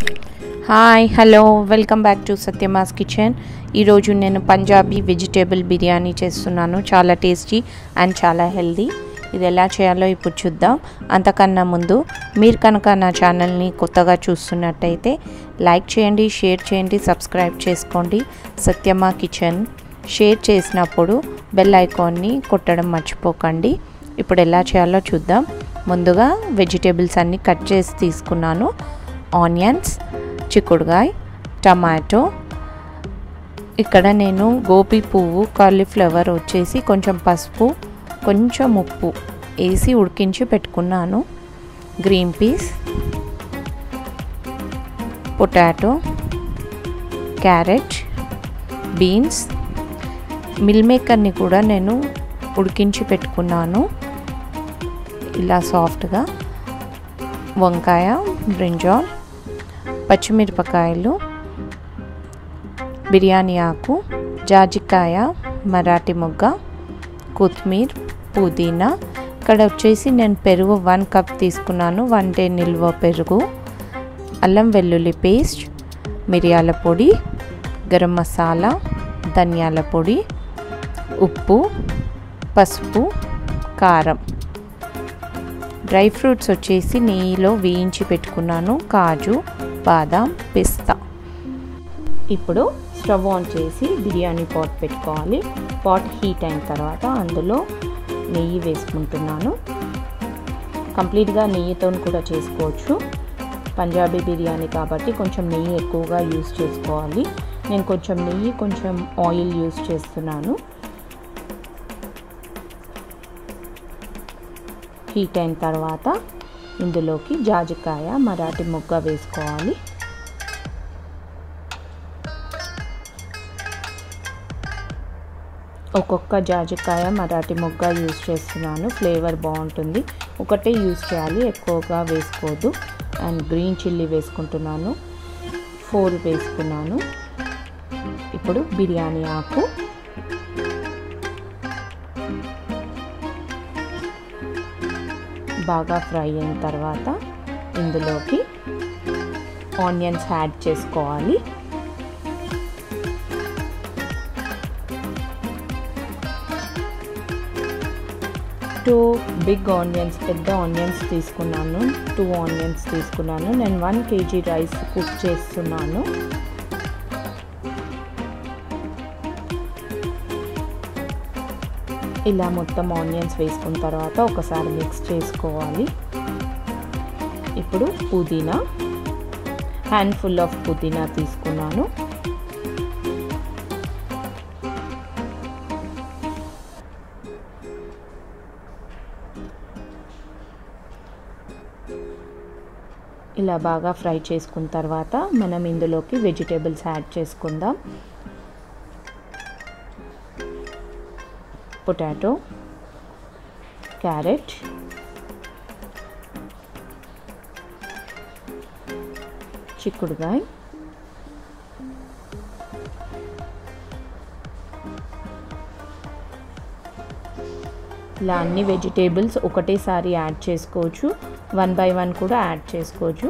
hi hello welcome back to Satyama's kitchen ఈరోజు నేను Punjabi vegetable biryani చేస్తున్నాను చాలా టేస్టీ అండ్ చాలా హెల్దీ ఇది ఎలా చేయాలో ఇప్పుడు చూద్దాం అంతకన్నా ముందు మీరు కనుక నా ఛానల్ని కొత్తగా చూస్తున్నట్టయితే లైక్ చేయండి షేర్ చేయండి సబ్స్క్రైబ్ చేసుకోండి సత్యమా కిచెన్ షేర్ చేసినప్పుడు బెల్ ఐకాన్ని కొట్టడం మర్చిపోకండి ఇప్పుడు ఎలా చేయాలో చూద్దాం ముందుగా వెజిటేబుల్స్ అన్నీ కట్ చేసి తీసుకున్నాను ఆనియన్స్ చిక్కుడుగాయ టమాటో ఇక్కడ నేను గోపి పువ్వు కాలీఫ్లవర్ వచ్చేసి కొంచెం పసుపు కొంచెం ఉప్పు వేసి ఉడికించి పెట్టుకున్నాను green peas potato carrot beans meal మేకర్ని కూడా నేను ఉడికించి పెట్టుకున్నాను ఇలా సాఫ్ట్గా వంకాయ బ్రింజాల్ పచ్చిమిరపకాయలు బిర్యానీ ఆకు జాజికాయ మరాఠీ మొగ్గ కొత్తిమీర పుదీనా ఇక్కడ వచ్చేసి నేను పెరుగు వన్ కప్ తీసుకున్నాను వన్ డే నిల్వ పెరుగు అల్లం వెల్లుల్లి పేస్ట్ మిరియాల పొడి గరం మసాలా ధనియాల పొడి ఉప్పు పసుపు కారం డ్రై ఫ్రూట్స్ వచ్చేసి నెయ్యిలో వేయించి పెట్టుకున్నాను కాజు బాదాం పిస్తా ఇప్పుడు స్టవ్ ఆన్ చేసి బిర్యానీ పాట్ పెట్టుకోవాలి పాట్ హీట్ అయిన తర్వాత అందులో నెయ్యి వేసుకుంటున్నాను కంప్లీట్గా నెయ్యితో కూడా చేసుకోవచ్చు పంజాబీ బిర్యానీ కాబట్టి కొంచెం నెయ్యి ఎక్కువగా యూస్ చేసుకోవాలి నేను కొంచెం నెయ్యి కొంచెం ఆయిల్ యూస్ చేస్తున్నాను హీట్ అయిన తర్వాత ఇందులోకి జాజికాయ మరాఠీ మొగ్గ వేసుకోవాలి ఒక్కొక్క జాజికాయ మరాఠీ మొగ్గ యూజ్ చేస్తున్నాను ఫ్లేవర్ బాగుంటుంది ఒకటే యూజ్ చేయాలి ఎక్కువగా వేసుకోవద్దు అండ్ గ్రీన్ చిల్లీ వేసుకుంటున్నాను ఫోర్ వేసుకున్నాను ఇప్పుడు బిర్యానీ ఆకు బాగా ఫ్రై అయిన తర్వాత ఇందులోకి ఆనియన్స్ యాడ్ చేసుకోవాలి టూ బిగ్ ఆనియన్స్ పెద్ద ఆనియన్స్ తీసుకున్నాను టూ ఆనియన్స్ తీసుకున్నాను నేను వన్ కేజీ రైస్ కుక్ చేస్తున్నాను ఇలా మొత్తం ఆనియన్స్ వేసుకున్న తర్వాత ఒకసారి మిక్స్ చేసుకోవాలి ఇప్పుడు పుదీనా హ్యాండ్ ఫుల్ ఆఫ్ పుదీనా తీసుకున్నాను ఇలా బాగా ఫ్రై చేసుకున్న తర్వాత మనం ఇందులోకి వెజిటేబుల్స్ యాడ్ చేసుకుందాం పొటాటో క్యారెట్ చిక్కుడుగాయ ఇలా అన్ని వెజిటేబుల్స్ ఒకటేసారి యాడ్ చేసుకోవచ్చు వన్ బై వన్ కూడా యాడ్ చేసుకోవచ్చు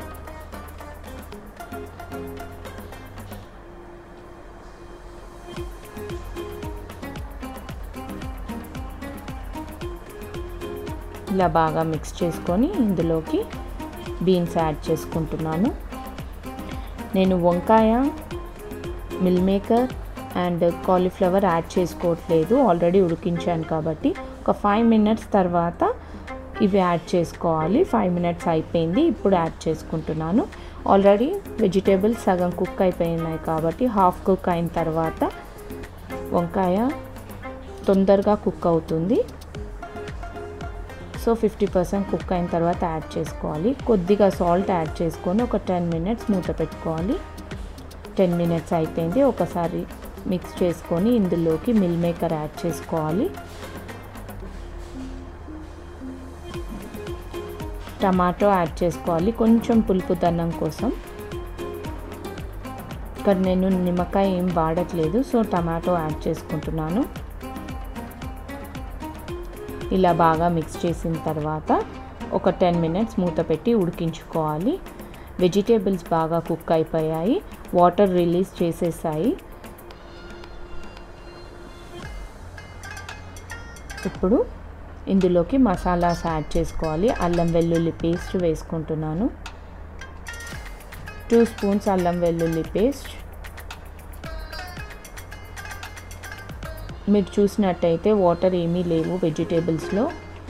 ఇలా బాగా మిక్స్ చేసుకొని ఇందులోకి బీన్స్ యాడ్ చేసుకుంటున్నాను నేను వంకాయ meal maker and cauliflower add చేసుకోవట్లేదు ఆల్రెడీ ఉడికించాను కాబట్టి ఒక ఫైవ్ మినిట్స్ తర్వాత ఇవి యాడ్ చేసుకోవాలి ఫైవ్ మినిట్స్ అయిపోయింది ఇప్పుడు యాడ్ చేసుకుంటున్నాను ఆల్రెడీ వెజిటేబుల్స్ సగం కుక్ అయిపోయినాయి కాబట్టి హాఫ్ కుక్ అయిన తర్వాత వంకాయ తొందరగా కుక్ అవుతుంది సో ఫిఫ్టీ పర్సెంట్ కుక్ అయిన తర్వాత యాడ్ చేసుకోవాలి కొద్దిగా సాల్ట్ యాడ్ చేసుకొని ఒక టెన్ మినిట్స్ మూత పెట్టుకోవాలి టెన్ మినిట్స్ అయిపోయింది ఒకసారి మిక్స్ చేసుకొని ఇందులోకి మిల్ మేకర్ యాడ్ చేసుకోవాలి టమాటో యాడ్ చేసుకోవాలి కొంచెం పులుపు దన్నం కోసం ఇక్కడ నేను నిమ్మకాయ ఏం వాడట్లేదు సో టమాటో యాడ్ చేసుకుంటున్నాను ఇలా బాగా మిక్స్ చేసిన తర్వాత ఒక టెన్ మినిట్స్ మూత పెట్టి ఉడికించుకోవాలి వెజిటేబుల్స్ బాగా కుక్ అయిపోయాయి వాటర్ రిలీజ్ చేసేసాయి ఇప్పుడు ఇందులోకి మసాలాస్ యాడ్ చేసుకోవాలి అల్లం వెల్లుల్లి పేస్ట్ వేసుకుంటున్నాను టూ స్పూన్స్ అల్లం వెల్లుల్లి పేస్ట్ మీరు చూసినట్టయితే వాటర్ ఏమీ లేవు వెజిటేబుల్స్లో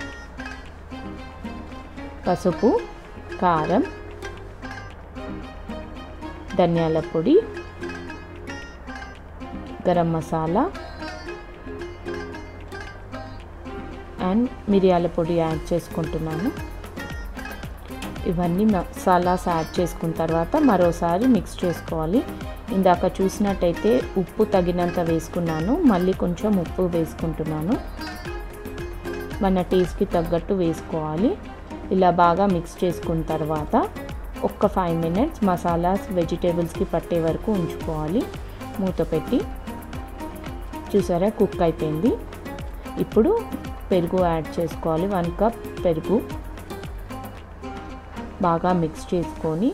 పసుపు కారం ధనియాల పొడి గరం మసాలా అండ్ మిరియాల పొడి యాడ్ చేసుకుంటున్నాను ఇవన్నీ మసాలాస్ యాడ్ చేసుకున్న తర్వాత మరోసారి మిక్స్ చేసుకోవాలి ఇందాక చూసినట్టయితే ఉప్పు తగినంత వేసుకున్నాను మళ్ళీ కొంచెం ఉప్పు వేసుకుంటున్నాను మన టేస్ట్కి తగ్గట్టు వేసుకోవాలి ఇలా బాగా మిక్స్ చేసుకున్న తర్వాత ఒక్క ఫైవ్ మినిట్స్ మసాలాస్ వెజిటేబుల్స్కి పట్టే వరకు ఉంచుకోవాలి మూత పెట్టి చూసారా కుక్ అయిపోయింది ఇప్పుడు పెరుగు యాడ్ చేసుకోవాలి వన్ కప్ పెరుగు బాగా మిక్స్ చేసుకొని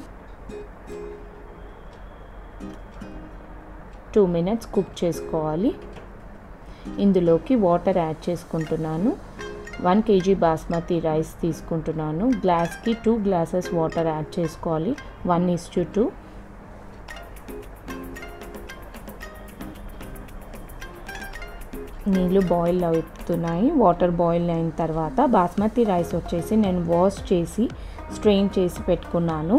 టూ మినిట్స్ కుక్ చేసుకోవాలి ఇందులోకి వాటర్ యాడ్ చేసుకుంటున్నాను వన్ కేజీ బాస్మతి రైస్ తీసుకుంటున్నాను గ్లాస్కి టూ గ్లాసెస్ వాటర్ యాడ్ చేసుకోవాలి వన్ ఇస్ టు టూ నీళ్ళు బాయిల్ అవుతున్నాయి వాటర్ బాయిల్ అయిన తర్వాత బాస్మతి రైస్ వచ్చేసి నేను వాష్ చేసి స్ట్రెయిన్ చేసి పెట్టుకున్నాను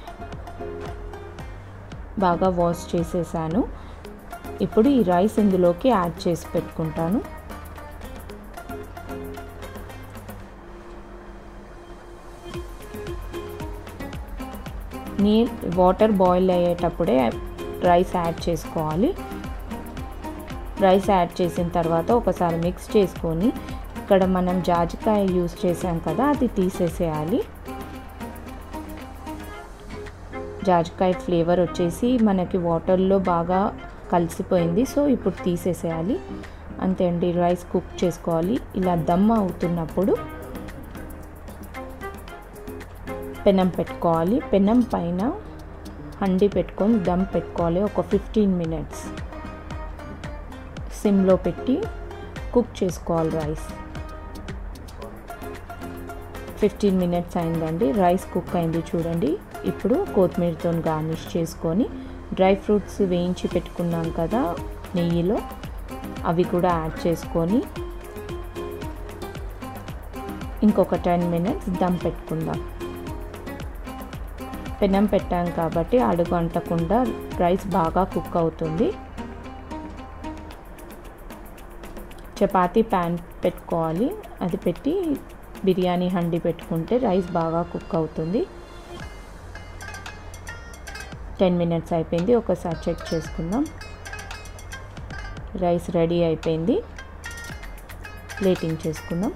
బాగా వాష్ చేసేసాను ఇప్పుడు ఈ రైస్ ఇందులోకి యాడ్ చేసి పెట్టుకుంటాను నీ వాటర్ బాయిల్ అయ్యేటప్పుడే రైస్ యాడ్ చేసుకోవాలి రైస్ యాడ్ చేసిన తర్వాత ఒకసారి మిక్స్ చేసుకొని ఇక్కడ మనం జాజికాయ యూస్ చేసాం కదా అది తీసేసేయాలి జాజికాయ ఫ్లేవర్ వచ్చేసి మనకి వాటర్లో బాగా కలిసిపోయింది సో ఇప్పుడు తీసేసేయాలి అంతే అండి రైస్ కుక్ చేసుకోవాలి ఇలా దమ్ అవుతున్నప్పుడు పెనం పెట్టుకోవాలి పెనం పైన హండి పెట్టుకొని దమ్ పెట్టుకోవాలి ఒక ఫిఫ్టీన్ మినిట్స్ సిమ్లో పెట్టి కుక్ చేసుకోవాలి రైస్ ఫిఫ్టీన్ మినిట్స్ అయిందండి రైస్ కుక్ అయింది చూడండి ఇప్పుడు కొత్తిమీరతో గార్నిష్ చేసుకొని డ్రై ఫ్రూట్స్ వేయించి పెట్టుకున్నాం కదా నెయ్యిలో అవి కూడా యాడ్ చేసుకొని ఇంకొక టెన్ మినిట్స్ దమ్ పెట్టుకుందాం పెనం పెట్టాం కాబట్టి అడుగు అంటకుండా రైస్ బాగా కుక్ అవుతుంది చపాతీ ప్యాన్ పెట్టుకోవాలి అది పెట్టి బిర్యానీ హండి పెట్టుకుంటే రైస్ బాగా కుక్ అవుతుంది టెన్ మినిట్స్ అయిపోయింది ఒకసారి చెక్ చేసుకుందాం రైస్ రెడీ అయిపోయింది ప్లేటింగ్ చేసుకుందాం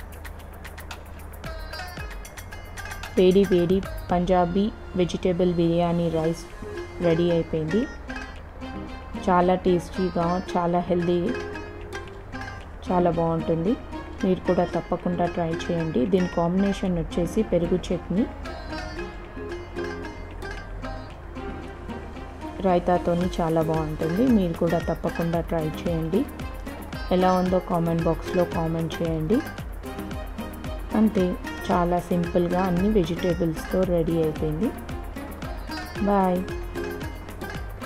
వేడి వేడి Punjabi vegetable biryani rice ready అయిపోయింది చాలా టేస్టీగా చాలా హెల్దీ చాలా బాగుంటుంది మీరు కూడా తప్పకుండా ట్రై చేయండి దీని కాంబినేషన్ వచ్చేసి పెరుగు చట్నీ రైతాతోని చాలా బాగుంటుంది మీరు కూడా తప్పకుండా ట్రై చేయండి ఎలా ఉందో కామెంట్ బాక్స్లో కామెంట్ చేయండి అంతే చాలా సింపుల్గా అన్ని వెజిటేబుల్స్తో రెడీ అయిపోయింది బాయ్